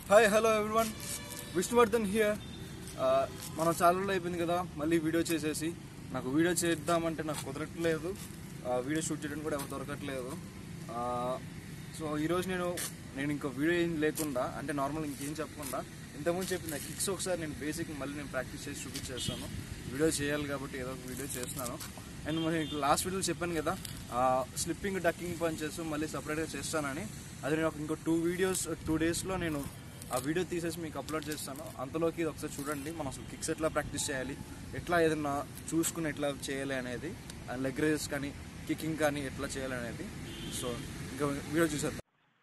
hi hello everyone Vishnuvardhan here మనం చాలా రోజులు అయిపోయింది కదా మళ్ళీ వీడియో చేసేసి నాకు వీడియో చేద్దామంటే నాకు కుదరట్లేదు ఆ, వీడియో షూట్ చేయడానికి కూడా ఎవరు దొరకట్లేదు ఆ, సో ఈరోజు నేను నేను ఇంకో వీడియో ఏం లేకుండా అంటే నార్మల్ ఇంకేం చెప్పకుండా ఇంతకుముందు చెప్పిన కిక్స్ ఒకసారి నేను బేసిక్ మళ్ళీ నేను ప్రాక్టీస్ చేసి చూపించేస్తాను వీడియో చేయాలి కాబట్టి ఏదో ఒక వీడియో చేస్తున్నాను అండ్ మరి లాస్ట్ వీడియోలో చెప్పాను కదా స్లిప్పింగ్ డక్కింగ్ పంచెస్ మళ్ళీ సపరేట్గా చేస్తానని అది నేను ఒక ఇంకో టూ వీడియోస్ టూ డేస్లో నేను ఆ వీడియో తీసేసి మీకు అప్లోడ్ చేస్తాను అంతలోకి ఇది ఒకసారి చూడండి మనం అసలు కిక్స్ ఎట్లా ప్రాక్టీస్ చేయాలి ఎట్లా ఏదైనా చూసుకుని ఎట్లా చేయాలి అనేది అండ్ లెగ్ రేసెస్ కానీ కికింగ్ కానీ ఎట్లా చేయాలి అనేది సో ఇంకా వీడియో చూసేద్దాం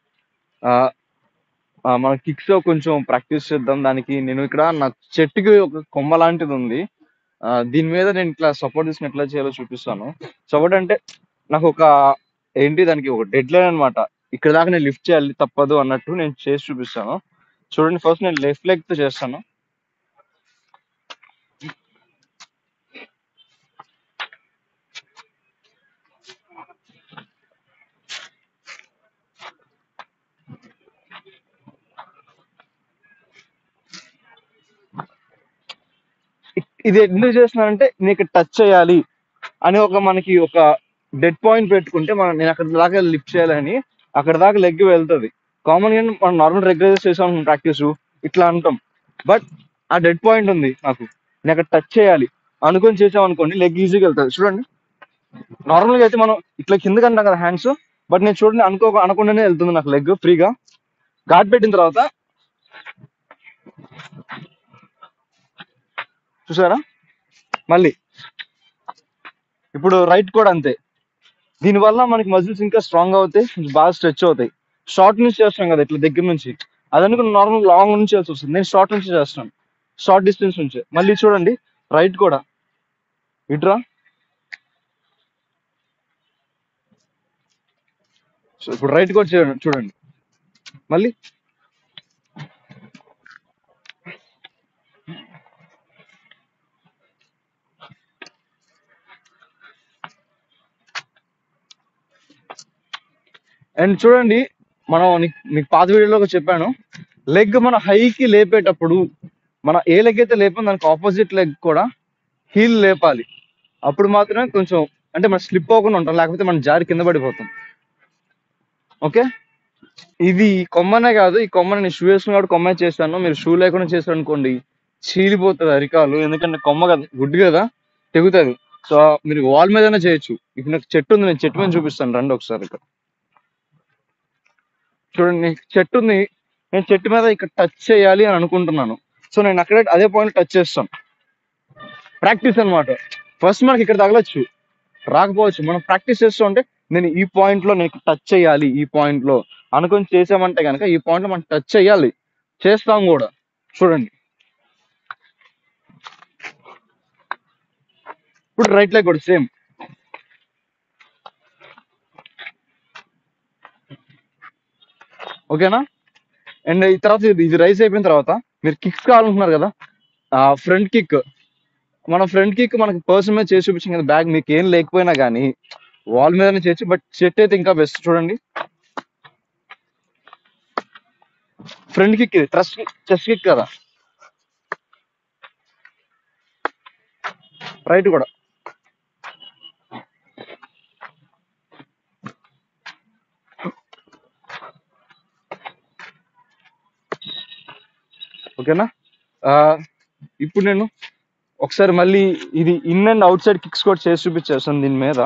మన కిక్స్ కొంచెం ప్రాక్టీస్ చేద్దాం దానికి నేను ఇక్కడ నా చెట్టుకి ఒక కొమ్మ లాంటిది ఉంది ఆ, దీని మీద నేను ఇట్లా సపోర్ట్ తీసుకుని ఎట్లా చేయాలో చూపిస్తాను సపోర్ట్ అంటే నాకు ఒక ఏంటి దానికి ఒక డెడ్ లైన్ అనమాట ఇక్కడ దాకా నేను లిఫ్ట్ చేయాలి తప్పదు అన్నట్టు నేను చేసి చూపిస్తాను చూడండి ఫస్ట్ నేను లెఫ్ట్ లెగ్ తో చేస్తాను ఇ- ఇది ఎందుకు చేస్తున్నానంటే నేను ఇక్కడ టచ్ చేయాలి అని ఒక మనకి ఒక డెడ్ పాయింట్ పెట్టుకుంటే మనం నేను అక్కడ దాకా లిఫ్ట్ చేయాలని అక్కడ దాకా లెగ్ వెళ్తుంది కామన్ గా మనం నార్మల్ రెగ్యులర్ చేసాం ప్రాక్టీస్ ఇట్లా అంటాం బట్ ఆ డెడ్ పాయింట్ ఉంది నాకు నేను అక్కడ టచ్ చేయాలి అనుకొని చేసాం అనుకోండి లెగ్ ఈజీగా వెళ్తుంది చూడండి నార్మల్ గా అయితే మనం ఇట్లా కిందకి అంటాం కదా హ్యాండ్స్ బట్ నేను చూడండి అనుకో అనకుండానే వెళ్తుంది నాకు లెగ్ ఫ్రీగా గాడ్ పెట్టిన తర్వాత చూసారా మళ్ళీ ఇప్పుడు రైట్ కూడా అంతే దీనివల్ల మనకి మజిల్స్ ఇంకా స్ట్రాంగ్ అవుతాయి కొంచెం బాగా స్ట్రెచ్ అవుతాయి షార్ట్ నుంచి చేస్తాం కదా ఇట్లా దగ్గర నుంచి అదనుకు నార్మల్ లాంగ్ నుంచి చేయాల్సి వస్తుంది నేను షార్ట్ నుంచి చేస్తాను షార్ట్ డిస్టెన్స్ నుంచి మళ్ళీ చూడండి రైట్ కూడా ఇట్రా సో ఇప్పుడు రైట్ కూడా చేయండి చూడండి మళ్ళీ అండ్ చూడండి మనం నీకు మీకు పాత వీడియోలో కూడా చెప్పాను లెగ్ మన హైకి లేపేటప్పుడు మన ఏ లెగ్ అయితే లేపో దానికి ఆపోజిట్ లెగ్ కూడా హీల్ లేపాలి అప్పుడు మాత్రమే కొంచెం అంటే మనం స్లిప్ అవ్వకుండా ఉంటాం లేకపోతే మనం జారి కింద పడిపోతాం ఓకే ఇది కొమ్మనే కాదు ఈ కొమ్మని నేను షూ వేసుకుని కాబట్టి కొమ్మే చేస్తాను మీరు షూ లేకుండా చేశారు అనుకోండి చీలిపోతుంది అరికాలు ఎందుకంటే కొమ్మ కదా గుడ్డు కదా తెగుతుంది సో మీరు వాల్ మీదనే చేయొచ్చు ఇప్పుడు నాకు చెట్టు ఉంది నేను చెట్టు మీద చూపిస్తాను రండి ఒకసారి ఇక్కడ చూడండి చెట్టు ఉంది నేను చెట్టు మీద ఇక్కడ టచ్ చేయాలి అని అనుకుంటున్నాను సో నేను అక్కడే అదే పాయింట్ టచ్ చేస్తాను ప్రాక్టీస్ అన్నమాట ఫస్ట్ మనకి ఇక్కడ తగలొచ్చు రాకపోవచ్చు మనం ప్రాక్టీస్ చేస్తూ ఉంటే నేను ఈ పాయింట్ లో నేను టచ్ చేయాలి ఈ పాయింట్ లో అనుకొని చేసామంటే కనుక ఈ పాయింట్ లో మనం టచ్ చేయాలి చేస్తాం కూడా చూడండి ఇప్పుడు రైట్ లెగ్ కూడా సేమ్ ఓకేనా అండ్ ఈ తర్వాత ఇది ఇది రైస్ అయిపోయిన తర్వాత మీరు కిక్స్ కావాలనుకున్నారు కదా ఫ్రంట్ కిక్ మన ఫ్రంట్ కిక్ మనకి పర్సన్ మీద చేసి చూపించాం కదా బ్యాగ్ మీకు ఏం లేకపోయినా కానీ వాల్ మీదనే చేయొచ్చు బట్ సెట్ అయితే ఇంకా బెస్ట్ చూడండి ఫ్రంట్ కిక్ ఇది ట్రస్ట్ చెస్ట్ కిక్ కదా రైట్ కూడా ఓకేనా ఆ, ఇప్పుడు నేను ఒకసారి మళ్ళీ ఇది in and out side kicks కూడా చేసి చూపించేస్తాను దీని మీద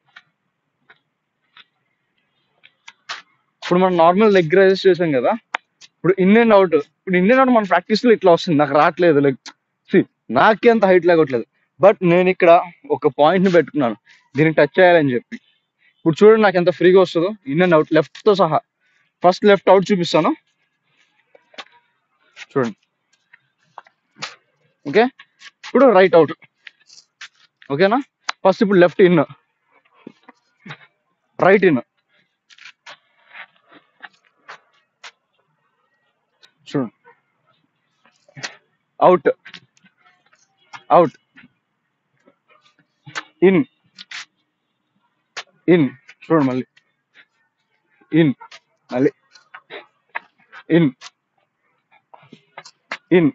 ఇప్పుడు మనం నార్మల్ లెగ్ రైజెస్ చేసాం కదా ఇప్పుడు ఇన్ అండ్ అవుట్ ఇప్పుడు ఇన్ అండ్ అవుట్ మన ప్రాక్టీస్ లో ఇట్లా వస్తుంది నాకు రావట్లేదు లెగ్ నాకే అంత హైట్ లేగట్లేదు బట్ నేను ఇక్కడ ఒక పాయింట్ ని పెట్టుకున్నాను దీన్ని టచ్ చేయాలని చెప్పి ఇప్పుడు చూడండి నాకు ఎంత ఫ్రీగా వస్తుందో ఇన్ అండ్ అవుట్ లెఫ్ట్ తో సహా ఫస్ట్ లెఫ్ట్ అవుట్ చూపిస్తాను చూడండి ఓకే ఇప్పుడు రైట్ అవుట్ ఓకేనా ఫస్ట్ ఇప్పుడు లెఫ్ట్ ఇన్ రైట్ ఇన్ చూడండి అవుట్ అవుట్ ఇన్ ఇన్ చూడండి మళ్ళీ ఇన్ మళ్ళీ ఇన్ ఇన్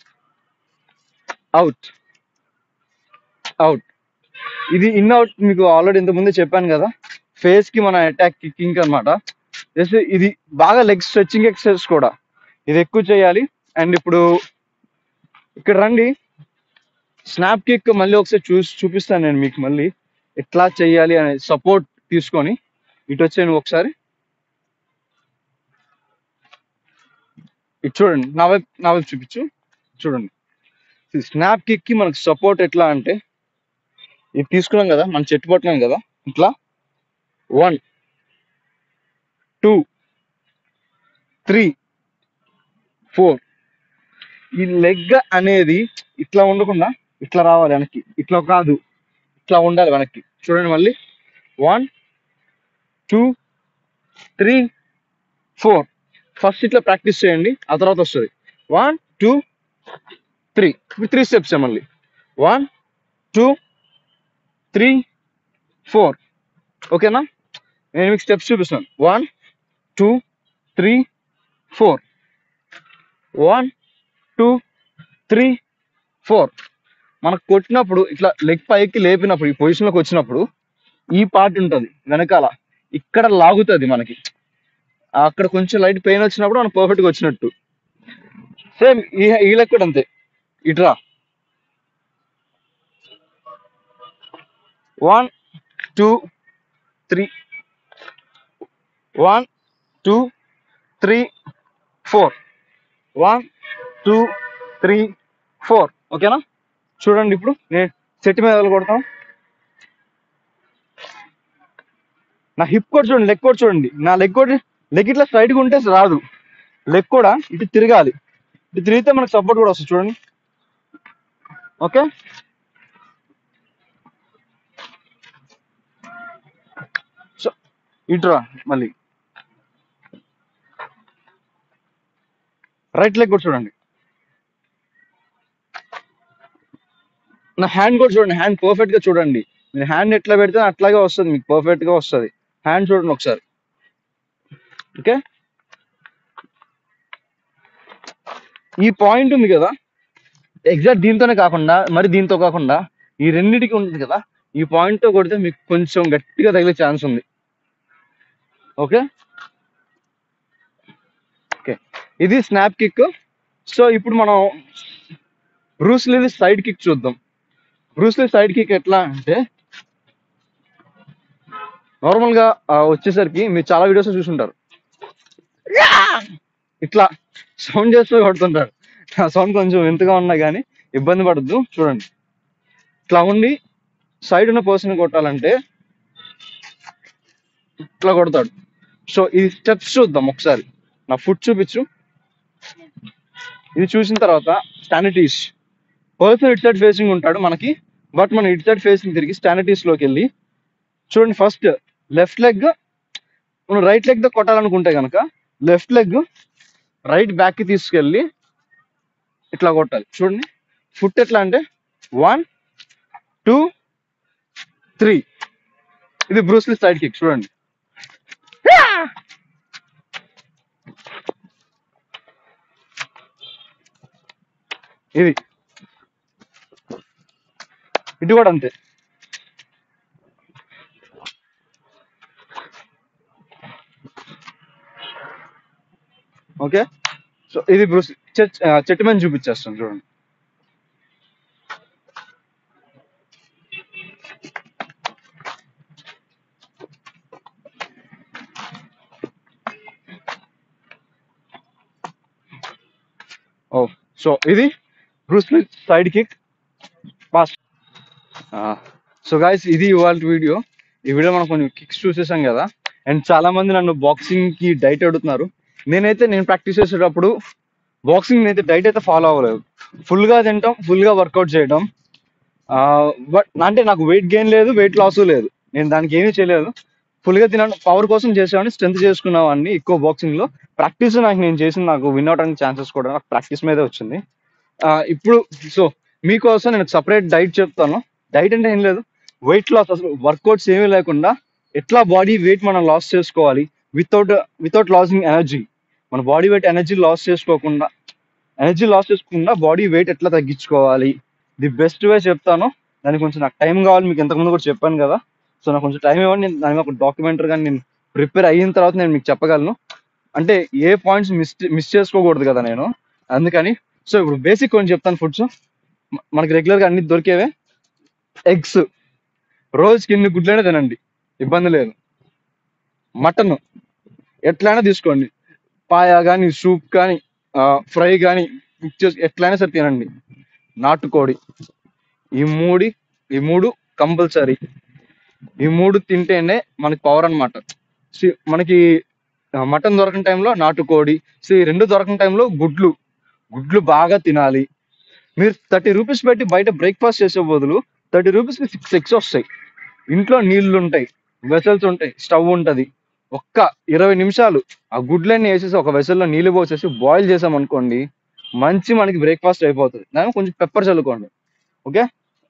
అవుట్ అవుట్ ఇది ఇన్ అవుట్ మీకు ఆల్రెడీ ఇంత ముందే చెప్పాను కదా ఫేస్ కి మన అటాక్ కికింగ్ అనమాట జస్ట్ ఇది బాగా లెగ్ స్ట్రెచ్చింగ్ ఎక్సర్సైజ్ కూడా ఇది ఎక్కువ చేయాలి అండ్ ఇప్పుడు ఇక్కడ రండి స్నాప్ కిక్ మళ్ళీ ఒకసారి చూసి చూపిస్తాను నేను మీకు మళ్ళీ ఎట్లా చేయాలి అనే సపోర్ట్ తీసుకొని ఇటు వచ్చే నువ్వు ఒకసారి ఇటు చూడండి నా వైపు నా వైపు చూపించు చూడండి స్నాప్ కిక్ కి మనకు సపోర్ట్ ఎట్లా అంటే ఇది తీసుకున్నాం కదా మనం చెట్టు పట్టున్నాం కదా ఇట్లా వన్ టూ త్రీ ఫోర్ ఈ లెగ్ అనేది ఇట్లా ఉండకుండా ఇట్లా రావాలి వెనక్కి ఇట్లా కాదు ఇట్లా ఉండాలి వెనక్కి చూడండి మళ్ళీ one two three four first ఇట్లా ప్రాక్టీస్ చేయండి ఆ తర్వాత వస్తుంది వన్ టూ త్రీ ఇప్పుడు త్రీ స్టెప్స్ మళ్ళీ వన్ టూ త్రీ ఫోర్ ఓకేనా నేను మీకు స్టెప్స్ చూపిస్తాను one two three four one two three four మనకు కొట్టినప్పుడు ఇట్లా లెగ్ పైకి లేపినప్పుడు ఈ పొజిషన్లోకి వచ్చినప్పుడు ఈ పార్ట్ ఉంటుంది వెనకాల ఇక్కడ లాగుతుంది మనకి అక్కడ కొంచెం లైట్ పెయిన్ వచ్చినప్పుడు మనం పర్ఫెక్ట్గా వచ్చినట్టు సేమ్ ఈ ఈ లెగ్ కూడా అంతే ఇట్రా one two three one two three four one two three four ఓకేనా చూడండి ఇప్పుడు నేను సెట్ మీద కొడతాం నా హిప్ కూడా చూడండి లెగ్ కూడా చూడండి నా లెగ్ కూడా లెగ్ ఇట్లా స్ట్రైట్గా ఉంటే రాదు లెగ్ కూడా ఇటు తిరగాలి ఇటు తిరిగితే మనకు సపోర్ట్ కూడా వస్తుంది చూడండి ఓకే సో ఇటురా మళ్ళీ రైట్ లెగ్ కూడా చూడండి నా హ్యాండ్ కూడా చూడండి హ్యాండ్ పర్ఫెక్ట్ గా చూడండి మీరు హ్యాండ్ ఎట్లా పెడితే అట్లాగే వస్తుంది మీకు పర్ఫెక్ట్ గా వస్తుంది హ్యాండ్ చూడండి ఒకసారి ఓకే ఈ పాయింట్ ఉంది కదా ఎగ్జాక్ట్ దీంతోనే కాకుండా మరి దీంతో కాకుండా ఈ రెండింటికి ఉంటుంది కదా ఈ పాయింట్ తో కొడితే మీకు కొంచెం గట్టిగా తగిలే ఛాన్స్ ఉంది ఓకే ఓకే ఇది స్నాప్ కిక్ సో ఇప్పుడు మనం బ్రూస్లీ సైడ్ కిక్ చూద్దాం బ్రూస్లీ సైడ్ కిక్ ఎట్లా అంటే నార్మల్ గా ఆ, వచ్చేసరికి మీరు చాలా వీడియోస్ చూసుంటారు ఇట్లా సౌండ్ చేస్తూ కొడుతుంటారు ఆ సౌండ్ కొంచెం ఎంతగా ఉన్నా కానీ ఇబ్బంది పడద్దు చూడండి ఇట్లా ఉండి సైడ్ ఉన్న పర్సన్ కొట్టాలంటే ఇట్లా కొడతాడు సో ఈ స్టెప్స్ చూద్దాం ఒకసారి నా ఫుట్ చూపించు ఇది చూసిన తర్వాత స్టానిటీస్ పర్సన్ ఇట్ సైడ్ ఫేసింగ్ ఉంటాడు మనకి బట్ మనం ఇట్ సైడ్ ఫేసింగ్ తిరిగి స్టానిటీస్ లోకి వెళ్ళి చూడండి ఫస్ట్ లెఫ్ట్ లెగ్ మనం రైట్ లెగ్ తో కొట్టాలనుకుంటే కనుక లెఫ్ట్ లెగ్ రైట్ బ్యాక్ కి తీసుకెళ్ళి ఇట్లా కొట్టాలి చూడండి ఫుట్ ఎట్లా అంటే వన్ టూ త్రీ ఇది బ్రూస్లీ సైడ్ కిక్ చూడండి ఇది ఇటు కూడా అంతే ఓకే సో ఇది బ్రూస్ చెట్ ఆ, చెట్టు మీద చూపించేస్తాను చూడండి ఓ సో ఇది Bruce side kick pass so guys ఇది ఇవాళ వీడియో ఈ వీడియో మనం కొంచెం కిక్స్ చూసేసాం కదా అండ్ చాలా మంది నన్ను బాక్సింగ్ కి డైట్ అడుగుతున్నారు నేనైతే నేను ప్రాక్టీస్ చేసేటప్పుడు బాక్సింగ్ అయితే డైట్ అయితే ఫాలో అవ్వలేదు ఫుల్ గా తింటాం ఫుల్ గా వర్కౌట్ చేయడం బట్ అంటే నాకు వెయిట్ గెయిన్ లేదు వెయిట్ లాస్ లేదు నేను దానికి ఏమీ చేయలేదు ఫుల్ గా తినడం పవర్ కోసం చేసేవాడిని స్ట్రెంత్ చేసుకునేవాడిని ఎక్కువ బాక్సింగ్ లో ప్రాక్టీస్ నాకు నేను చేసిన నాకు విన్ అవడానికి ఛాన్సెస్ కూడా నాకు ప్రాక్టీస్ మీదే వచ్చింది ఆ, ఇప్పుడు సో మీకోసం నేను సపరేట్ డైట్ చెప్తాను డైట్ అంటే ఏం లేదు వెయిట్ లాస్ అసలు వర్కౌట్స్ ఏమీ లేకుండా ఎట్లా బాడీ వెయిట్ మనం లాస్ చేసుకోవాలి వితౌట్ వితౌట్ లాసింగ్ ఎనర్జీ మన బాడీ వెయిట్ ఎనర్జీ లాస్ చేసుకోకుండా ఎనర్జీ లాస్ చేసుకోకుండా బాడీ వెయిట్ ఎట్లా తగ్గించుకోవాలి ది బెస్ట్ వే చెప్తాను దానికి కొంచెం నాకు టైం కావాలి మీకు ఇంతకుముందు కూడా చెప్పాను కదా సో నాకు కొంచెం టైం ఇవ్వండి నేను దాని మీద ఒక డాక్యుమెంటరీ కానీ నేను ప్రిపేర్ అయిన తర్వాత నేను మీకు చెప్పగలను అంటే ఏ పాయింట్స్ మిస్ మిస్ చేసుకోకూడదు కదా నేను అందుకని సో ఇప్పుడు బేసిక్ కొంచెం చెప్తాను ఫుడ్స్ మనకి రెగ్యులర్గా అన్ని దొరికేవే ఎగ్స్ రోజుకి ఇన్ని గుడ్లైనా తినండి ఇబ్బంది లేదు మటన్ ఎట్లయినా తీసుకోండి పాయ కానీ సూప్ కానీ ఫ్రై కానీ కుక్ చేసి ఎట్లయినా సరే తినండి నాటుకోడి ఈ మూడి ఈ మూడు కంపల్సరీ ఈ మూడు తింటేనే మనకి పవర్ అనమాట మనకి మటన్ దొరకని టైంలో నాటుకోడి సో ఈ రెండు దొరకని టైంలో గుడ్లు గుడ్లు బాగా తినాలి మీరు థర్టీ రూపీస్ పెట్టి బయట బ్రేక్ఫాస్ట్ చేసే బదులు థర్టీ రూపీస్కి సిక్స్ ఎగ్స్ వస్తాయి ఇంట్లో నీళ్లు ఉంటాయి వెసల్స్ ఉంటాయి స్టవ్ ఉంటుంది ఒక్క ఇరవై నిమిషాలు ఆ గుడ్లన్నీ వేసేసి ఒక వెసల్లో నీళ్లు పోసేసి బాయిల్ చేసాం అనుకోండి మంచి మనకి బ్రేక్ఫాస్ట్ అయిపోతుంది దాని కొంచెం పెప్పర్ చల్లుకోండి ఓకే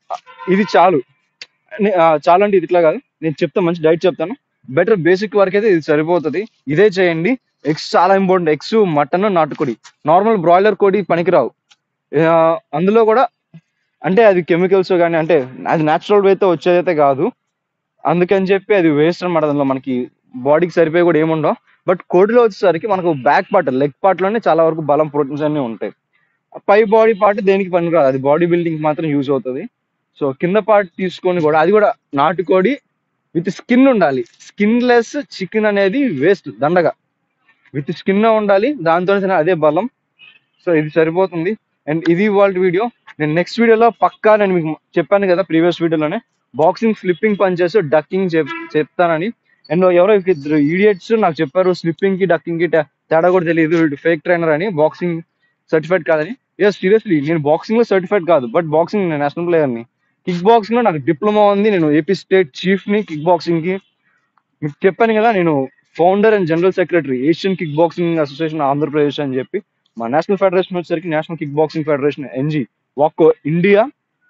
ఇది చాలు నే- ఆ, చాలు అంటే ఇది ఇట్లా కాదు నేను చెప్తాను మంచి డైట్ చెప్తాను బెటర్ బేసిక్ వరకు అయితే ఇది సరిపోతుంది ఇదే చేయండి ఎగ్స్ చాలా ఇంపార్టెంట్ ఎగ్స్ మటన్ నాటుకోడి నార్మల్ బ్రాయిలర్ కోడి పనికిరావు ఆ, అందులో కూడా అంటే అది కెమికల్స్ కానీ అంటే అది న్యాచురల్ వేతో వచ్చేదైతే కాదు అందుకని చెప్పి అది వేస్ట్ అనమాట అందులో మనకి బాడీకి సరిపోయి కూడా ఏముండవు బట్ కోడిలో వచ్చేసరికి మనకు బ్యాక్ పార్ట్ లెగ్ పార్ట్ లోనే చాలా వరకు బలం ప్రోటీన్స్ అన్ని ఉంటాయి పై బాడీ పార్ట్ దేనికి పనికిరాదు అది బాడీ బిల్డింగ్ మాత్రం యూజ్ అవుతుంది సో కింద పార్ట్ తీసుకొని కూడా అది కూడా నాటుకోడి విత్ స్కిన్ ఉండాలి స్కిన్ లెస్ చికెన్ అనేది వేస్ట్ దండగా విత్ స్కిన్ ఉండాలి దాంతో అదే బలం సో ఇది సరిపోతుంది అండ్ ఇది వాళ్ళ వీడియో నేను నెక్స్ట్ వీడియోలో పక్కా నేను మీకు చెప్పాను కదా ప్రీవియస్ వీడియోలోనే బాక్సింగ్ స్లిప్పింగ్ పంచెస్ డక్కింగ్ చెప్తానని అండ్ ఎవరో ఇద్దరు ఈడియట్స్ నాకు చెప్పారు స్లిప్పింగ్ కి డక్కింగ్ కి తే- తేడా కూడా తెలియదు ఫేక్ ట్రైనర్ అని బాక్సింగ్ సర్టిఫైడ్ కాదని ఎస్ సీరియస్లీ నేను బాక్సింగ్ లో సర్టిఫైడ్ కాదు బట్ బాక్సింగ్ నేను నేషనల్ ప్లేయర్ ని కిక్ బాక్సింగ్ లో నాకు డిప్లొమా ఉంది నేను ఏపీ స్టేట్ చీఫ్ ని కిక్ బాక్సింగ్ కి మీకు చెప్పాను కదా నేను founder and general secretary Asian kick boxing association Andhra Pradesh అని చెప్పి మా నేషనల్ ఫెడరేషన్ వచ్చేసరికి national kick boxing federation NG వాకో India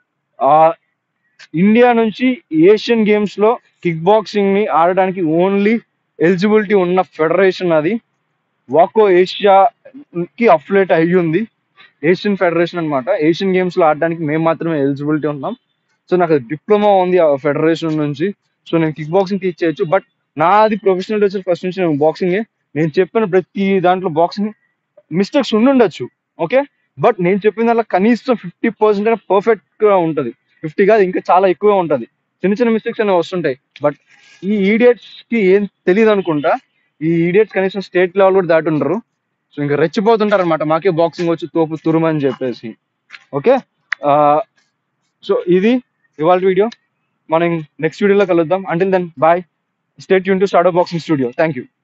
ఆ ఇండియా నుంచి ఏషియన్ గేమ్స్ లో కిక్ బాక్సింగ్ ని ఆడడానికి ఓన్లీ ఎలిజిబిలిటీ ఉన్న ఫెడరేషన్ అది వాకో ఏషియా కి అఫ్లేట్ అయ్యి ఉంది ఏషియన్ ఫెడరేషన్ అన్నమాట ఏషియన్ గేమ్స్ లో ఆడడానికి మేము మాత్రమే ఎలిజిబిలిటీ ఉన్నాం సో నాకు డిప్లొమా ఉంది ఆ ఫెడరేషన్ నుంచి సో నేను కిక్ బాక్సింగ్ టీచ్ చేయొచ్చు బట్ నాది ప్రొఫెషనల్ వచ్చి ఫస్ట్ నుంచి నేను బాక్సింగ్ నేను చెప్పిన ప్రతి దాంట్లో బాక్సింగ్ మిస్టేక్స్ ఉండుండొచ్చు ఓకే బట్ నేను చెప్పిన దాంట్లో కనీసం ఫిఫ్టీ పర్సెంట్ అయినా పర్ఫెక్ట్ గా ఉంటది ఫిఫ్టీ కాదు ఇంకా చాలా ఎక్కువే ఉంటది చిన్న చిన్న మిస్టేక్స్ అనేవి వస్తుంటాయి బట్ ఈ ఈడియట్స్ కి ఏం తెలియదు అనుకుంటా ఈ ఈడియట్స్ కనీసం స్టేట్ లెవెల్ కూడా దాటి ఉండరు సో ఇంకా రెచ్చిపోతుంటారు అనమాట మాకే బాక్సింగ్ వచ్చి తోపు తురుమని చెప్పేసి ఓకే సో ఇది ఇవాళ వీడియో మనం నెక్స్ట్ వీడియోలో కలుద్దాం అంటిల్ దెన్ బాయ్ స్టేట్ యూన్ to start boxing studio thank you